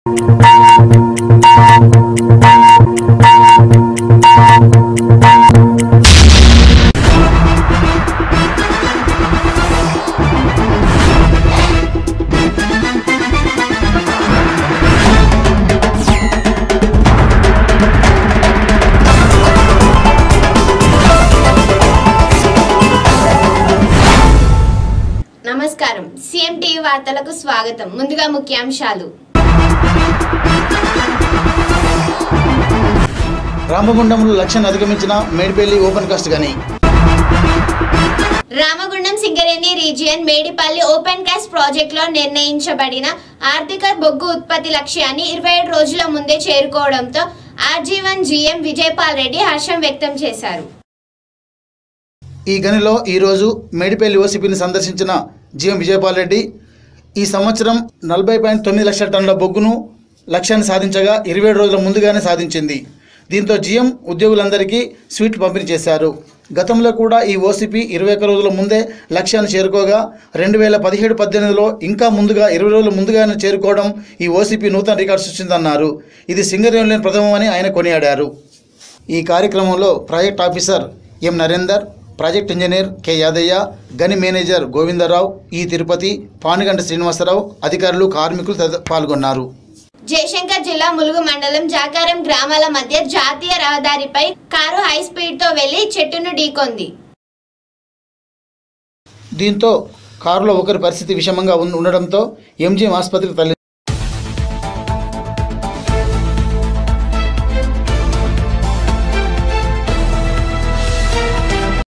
నమస్కారం CM TV వార్తలకు స్వాగతం ముందుగా ముఖ్యాంశాలు రామగుండంలో లక్ష్యాన్ని అధిగమించిన మేడిపల్లి ఓపెన్ కాస్ట్ గని Ramagundam Singareni region Medipalli open cast ప్రాజెక్టులో నిర్ణయించబడిన ఆర్థిక బొగ్గు ఉత్పత్తి లక్ష్యాన్ని ఇరవై ఏడు రోజుల ముందే చేరుకోవడంతో ఆర్జీవన్ జీఎం విజయపాల్ రెడ్డి హర్షం వ్యక్తం చేశారు ఈ గనిలో ఈరోజు మేడిపల్లి ఓసిపిని సందర్శించిన జిఎం విజయపాల్ రెడ్డి ఈ సంవత్సరం నలభై పాయింట్ తొమ్మిది లక్షల టన్నుల బొగ్గును లక్ష్యాన్ని సాధించగా ఇరవై ఏడు రోజుల ముందుగానే సాధించింది దీంతో జిఎం ఉద్యోగులందరికీ స్వీట్ పంపిణీ చేశారు గతంలో కూడా ఈ ఓసిపి ఇరవై ఒక్క రోజుల ముందే లక్ష్యాన్ని చేరుకోగా రెండు వేల పదిహేడు పద్దెనిమిదిలో ఇంకా ముందుగా ఇరవై రోజుల ముందుగానే చేరుకోవడం ఈ ఓసిపి నూతన రికార్డు సృష్టిందన్నారు ఇది సింగరేణిలోని ప్రథమమని ఆయన కొనియాడారు ఈ కార్యక్రమంలో project officer M Narender project engineer K Yadaiah గని మేనేజర్ గోవిందరావు ఈ తిరుపతి పానుగంట శ్రీనివాసరావు అధికారులు కార్మికులు తదితర పాల్గొన్నారు జయశంకర్ జిల్లా ములుగు మండలం జాకారం గ్రామాల మధ్య జాతీయ రహదారిపై కారు హై స్పీడ్ తో వెళ్లి చెట్టును ఢీకొంది దీంతో కారులో ఒకరి పరిస్థితి విషమంగా ఉన్న- ఉండడంతో ఎంజిఎం ఆసుపత్రికి తరలి